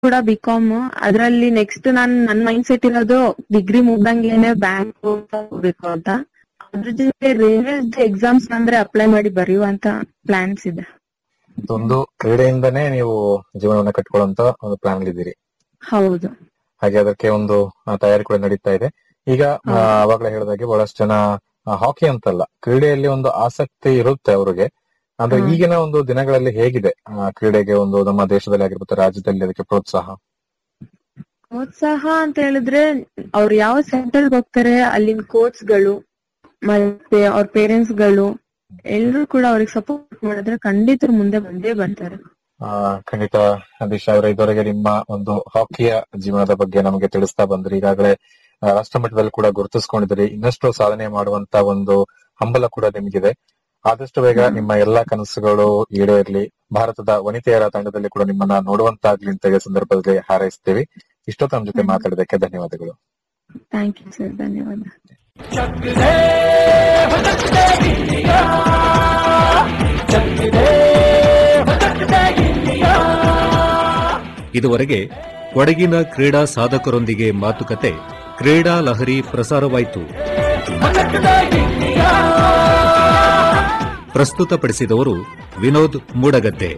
ಕೂಡ ಬಿಕಾಮ್ ಅದ್ರಲ್ಲಿ ನೆಕ್ಸ್ಟ್ ನಾನ್ ನನ್ ಮೈಂಡ್ ಸೆಟ್ ಇರೋದು ಡಿಗ್ರಿ ಮುಗ್ದಂಗೇನೆ ಬ್ಯಾಂಕ್ ಹೋಗ್ಬೇಕು ಅಂತ ಅದ್ರ ಜೊತೆ ರೈಲ್ವೆ ಎಕ್ಸಾಮ್ಸ್ ಬಂದ್ರೆ ಅಪ್ಲೈ ಮಾಡಿ ಬರೆಯುವಂತ ಪ್ಲಾನ್ಸ್ ಇದೆ ಒಂದು ಕ್ರೀಡೆಯಿಂದನೇ ನೀವು ಜೀವನವನ್ನ ಕಟ್ಕೊಳ್ಳುವಂತ ಒಂದು ಪ್ಲಾನ್ ಇದ್ದೀರಿ ಹೌದು ಹಾಗೆ ಅದಕ್ಕೆ ಒಂದು ಆ, ತಯಾರಿ ಕೂಡ ನಡೀತಾ ಇದೆ ಈಗ ಆ, ಅವಾಗಲೇ ಹೇಳಿದಾಗೆ ಬಹಳಷ್ಟು ಜನ ಹಾಕಿ ಅಂತಲ್ಲ ಕ್ರೀಡೆಯಲ್ಲಿ ಒಂದು ಆಸಕ್ತಿ ಇರುತ್ತೆ ಅವ್ರಿಗೆ ಅಂದ್ರೆ ಹ್ಮ್. ಈಗಿನ ಒಂದು ದಿನಗಳಲ್ಲಿ ಹೇಗಿದೆ ಆ, ಕ್ರೀಡೆಗೆ ಒಂದು ನಮ್ಮ ದೇಶದಲ್ಲಿ ಆಗಿರ್ಬೋದು ರಾಜ್ಯದಲ್ಲಿ ಅದಕ್ಕೆ ಪ್ರೋತ್ಸಾಹ ಪ್ರೋತ್ಸಾಹ ಅಂತ ಹೇಳಿದ್ರೆ ಅವ್ರು ಯಾವ ಸೆಂಟರ್ ಹೋಗ್ತಾರೆ ಅಲ್ಲಿನ ಕೋಚ್ ಗಳು ಮತ್ತೆ ಅವ್ರ ಪೇರೆಂಟ್ಸ್ ಗಳು ಎಲ್ರು ಕೂಡ ಅವ್ರಿಗೆ ಸಪೋರ್ಟ್ ಮಾಡಿದ್ರೆ ಖಂಡಿತ ಮುಂದೆ ಬಂದೇ ಬರ್ತಾರೆ ಆ, ಖಂಡಿತ ದಿಶಾ ಅವರ ಇದುವರೆಗೆ ನಿಮ್ಮ ಒಂದು ಹಾಕಿಯ ಜೀವನದ ಬಗ್ಗೆ ನಮಗೆ ತಿಳಿಸ್ತಾ ಬಂದ್ರಿ ಈಗಾಗಲೇ ಆ, ರಾಷ್ಟ್ರ ಮಟ್ಟದಲ್ಲಿ ಕೂಡ ಗುರುತಿಸ್ಕೊಂಡಿದ್ದೀರಿ ಇನ್ನಷ್ಟು ಸಾಧನೆ ಮಾಡುವಂತ ಒಂದು ಹಂಬಲ ಕೂಡ ನಿಮಗಿದೆ ಆದಷ್ಟು ಬೇಗ ನಿಮ್ಮ ಎಲ್ಲಾ ಕನಸುಗಳು ಈಡೇರ್ಲಿ ಭಾರತದ ವನಿತೆಯರ ತಂಡದಲ್ಲಿ ಕೂಡ ನಿಮ್ಮನ್ನ ನೋಡುವಂತಾಗ್ಲಿ ಅಂತ ಈ ಸಂದರ್ಭದಲ್ಲಿ ಹಾರೈಸ್ತೀವಿ ಇಷ್ಟೊತ್ತು ನಮ್ಮ ಜೊತೆ ಮಾತಾಡಿದಕ್ಕೆ ಧನ್ಯವಾದಗಳು ಥ್ಯಾಂಕ್ ಯು ಸರ್ ಧನ್ಯವಾದ ಇದುವರೆಗೆ ಕೊಡಗಿನ ಕ್ರೀಡಾ ಸಾಧಕರೊಂದಿಗೆ ಮಾತುಕತೆ ಕ್ರೀಡಾ ಲಹರಿ ಪ್ರಸಾರವಾಯಿತು ಪ್ರಸ್ತುತಪಡಿಸಿದವರು ವಿನೋದ್ ಮೂಡಗದ್ದೆ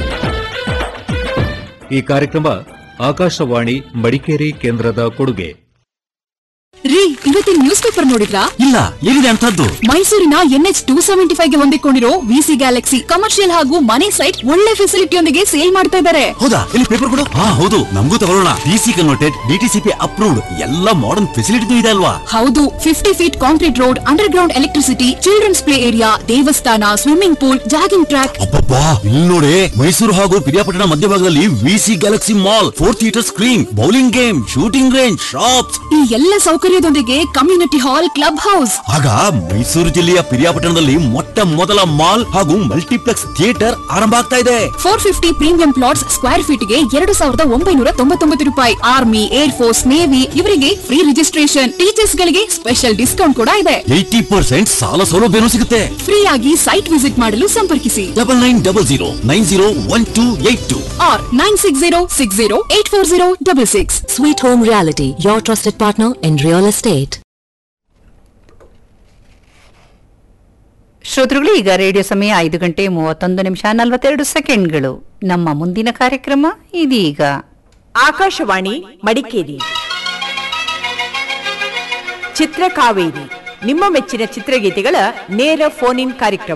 ಈ ಕಾರ್ಯಕ್ರಮ ಆಕಾಶವಾಣಿ ಮಡಿಕೇರಿ ಕೇಂದ್ರದ ಕೊಡುಗೆ ರೀ ಇವತ್ತಿನ ನ್ಯೂಸ್ ಪೇಪರ್ ನೋಡಿದ್ರಾ ಇಲ್ಲ ಏನಿದೆ ಅಂತದ್ದು ಮೈಸೂರಿನ ಎನ್ಎಚ್ ಟೂ ಸೆವೆಂಟಿ ಫೈವ್ ಗೆ ಹೊಂದಿಕೊಂಡಿರೋ ವಿಸಿ ಗ್ಯಾಲಕ್ಸಿ ಕಮರ್ಷಿಯಲ್ ಹಾಗೂ ಮನೆ ಸೈಟ್ ಒಳ್ಳೆ ಫೆಸಿಲಿಟಿಯೊಂದಿಗೆ ಸೇಲ್ ಮಾಡ್ತಾ ಇದ್ದಾರೆ ಹೌದಾ ಇಲ್ಲಿ ಪೇಪರ್ ಕೊಡು ಹಾ ಹೌದು ನಮಗೂ ತಗೊಳ್ಳೋಣ ಡಿಸಿ ಕನ್ವರ್ಟೆಡ್ ಡಿಟಿಸಿಪಿ ಅಪ್ರೂವ್ಡ್ ಎಲ್ಲ ಮಾಡರ್ನ್ ಫೆಸಿಲಿಟಿ ಇದೆ ಅಲ್ವಾ ಹೌದು fifty feet concrete road underground electricity children's play area ದೇವಸ್ಥಾನ ಸ್ವಿಮ್ಮಿಂಗ್ ಪೂಲ್ ಜಾಗಿಂಗ್ ಟ್ರ್ಯಾಕ್ ಅಬ್ಬಬ್ಬಾ ಇಲ್ಲಿ ನೋಡಿ ಮೈಸೂರು ಹಾಗೂ ಪಿರಿಯಾಪಟ್ಟಣ ಮಧ್ಯಭಾಗದಲ್ಲಿ VC Galaxy mall four theatre screen bowling game shooting range shops ಈ ಎಲ್ಲ ಸೌಕರ್ಯದೊಂದಿಗೆ ಕಮ್ಯುನಿಟಿ ಹಾಲ್ ಕ್ಲಬ್ ಹೌಸ್ ಆಗ ಮೈಸೂರು ಜಿಲ್ಲೆಯ ಪಿರಿಯಾಪಟ್ಟಣದಲ್ಲಿ ಮೊಟ್ಟ ಮೊದಲ ಮಾಲ್ ಹಾಗೂ ಮಲ್ಟಿಪ್ಲೆಕ್ಸ್ ಥಿಯೇಟರ್ ಆರಂಭ ಆಗ್ತಾ ಇದೆ four fifty premium plots square feet ಗೆ ಎರಡು ಸಾವಿರದ ಒಂಬೈನೂರ ತೊಂಬತ್ತೊಂಬತ್ತು ರೂಪಾಯಿ ಆರ್ಮಿ ಏರ್ ಫೋರ್ಸ್ ನೇವಿ ಇವರಿಗೆ ಫ್ರೀ ರಿಜಿಸ್ಟ್ರೇಷನ್ ಟೀಚರ್ಸ್ ಗಳಿಗೆ ಸ್ಪೆಷಲ್ ಡಿಸ್ಕೌಂಟ್ ಕೂಡ ಇದೆ ಏಯ್ಟಿ ಪರ್ಸೆಂಟ್ ಸಾಲ ಸೌಲಭ್ಯನೂ ಸಿಗುತ್ತೆ ಫ್ರೀ ಆಗಿ ಸೈಟ್ ವಿಸಿಟ್ ಮಾಡಲು ಸಂಪರ್ಕಿಸಿ double nine double zero nine zero one two eight two or 9606084066. Sweet Home Reality, your trusted partner in real estate. ಶ್ರೋತೃಗಳು ಈಗ ರೇಡಿಯೋ ಸಮಯ ಐದು ಗಂಟೆ ಮೂವತ್ತೊಂದು ನಿಮಿಷ ನಲವತ್ತೆರಡು ಸೆಕೆಂಡ್ಗಳು ನಮ್ಮ ಮುಂದಿನ ಕಾರ್ಯಕ್ರಮ ಇದೀಗ ಆಕಾಶವಾಣಿ ಮಡಿಕೇರಿ ಚಿತ್ರಕಾವೇರಿ ನಿಮ್ಮ ಮೆಚ್ಚಿನ ಚಿತ್ರಗೀತೆಗಳ ನೇರ ಫೋನ್ ಇನ್ ಕಾರ್ಯಕ್ರಮ